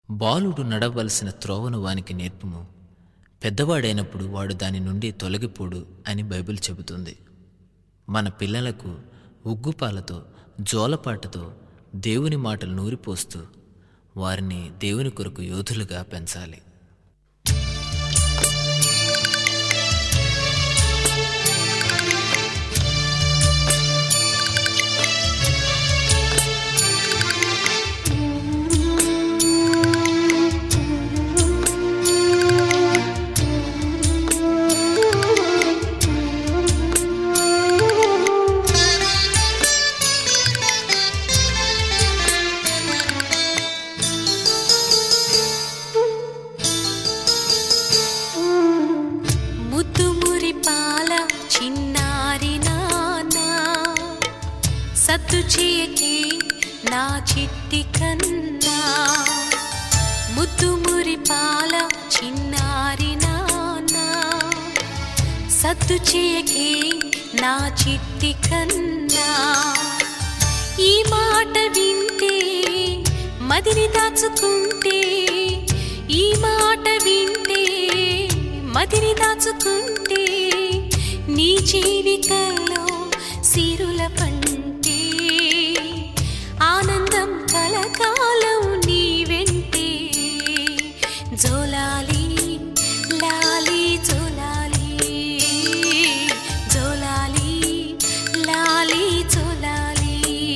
బాలుడు నడవలసిన త్రోవను వానికి నేర్పుము పెద్దవాడైనప్పుడు వాడు దాని నుండి తొలగిపోడు అని బైబిల్ చెబుతుంది మన పిల్లలకు ఉగ్గుపాలతో జోలపాటతో దేవుని మాటలు నూరిపోస్తూ వారిని దేవుని కొరకు యోధులుగా పెంచాలి ముద్దుమురి పాల చిన్నారి నాన్న సత్తు చేయకే నా చిట్టి కన్నా ముద్దుమురి పాల చిన్నారి నాన్న సత్తు చేయకే నా చిట్టి కన్నా ఈ మాట వింటే మదిని దాచుకుంటే ఈ మాట వింటే మదిని దాచుకుంటే నీ జీవితంలో సిరుల పంటే ఆనందం కలకాలం నీ వెంటే జోలాలి లాలి జోలాలి జోలాలి లాలి జోలాలి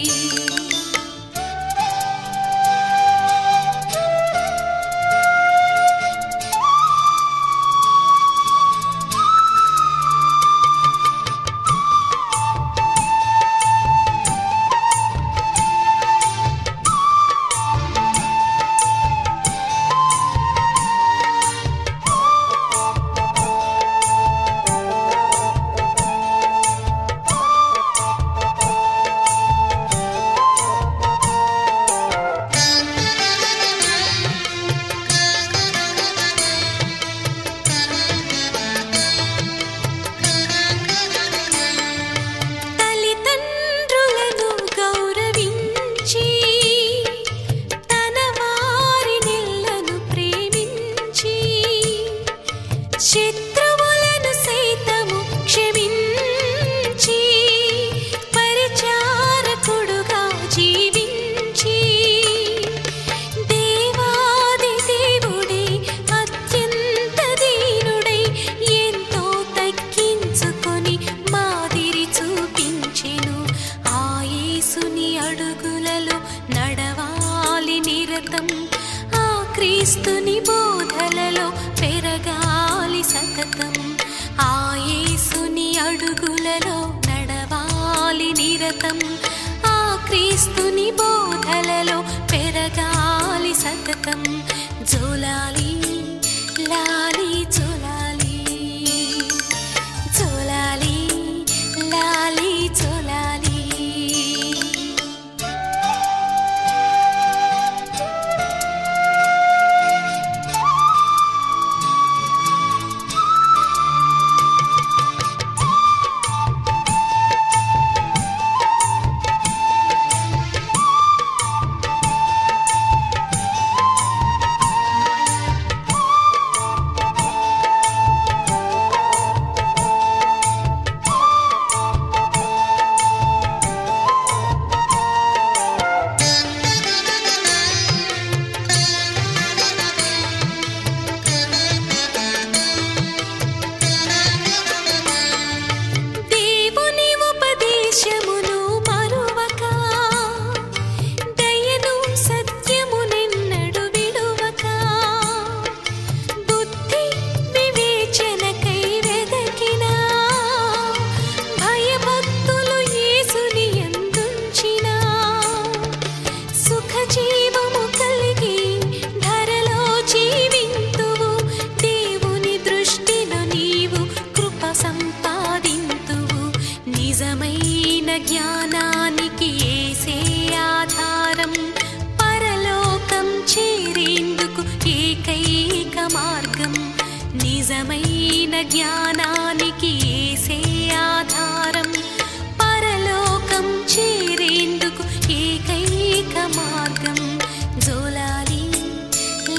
తల్లిదండ్రులను గౌరవించి తన వారినిళ్లను ప్రేమించి శత్రువులను సైతము క్షమించి పరిచారకుడుగా జీవించి దేవాది దేవుడే అత్యంత దీనుడై ఎంతో తగ్గించుకొని మాదిరి చూపించెను ఆ యేసుని అడుగులలో నడవాలి నిరతం ఆ క్రీస్తుని బోధలలో పెరగాలి సతతం ఆ యేసుని అడుగులలో నడవాలి నిరతం ఆ క్రీస్తుని బోధలలో పెరగాలి సతతం జోలాలి లాలి జోలాలి జోలాలి లాలి జోలాలి దేవుని ఉపదేశమును మరువక దయను సత్యమునెన్నడు విడువక బుద్ధి వివేచనకై వెదకిన భయభక్తులు యేసుని యందుంచిన సుఖ జీవము కలిగి ధరలో జీవింతువు దేవుని దృష్టిలో నీవు కృప సంపాదింతువు నిజమైన జ్ఞానానికి ఏసే ఆధారం పరలోకం చేరేందుకు ఏకైక మార్గం నిజమైన జ్ఞానానికి ఏసే ఆధారం పరలోకం చేరేందుకు ఏకైక మార్గం జోలాలి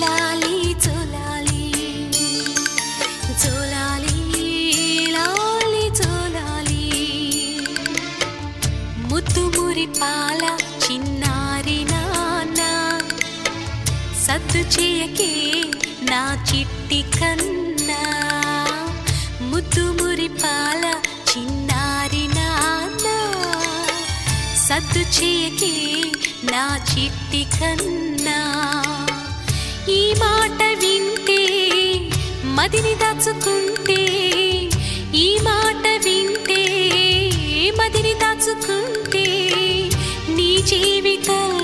సద్దు చేయకే నా చిట్టి కన్నా ముద్దు మురిపాల చిన్నారి నాన్న సద్దు చేయకే నా చిట్టి కన్నా ఈ మాట వింటే మదిని దాచుకుంటే ఈ మాట వింటే మదిని దాచుకుంటే నీ జీవితం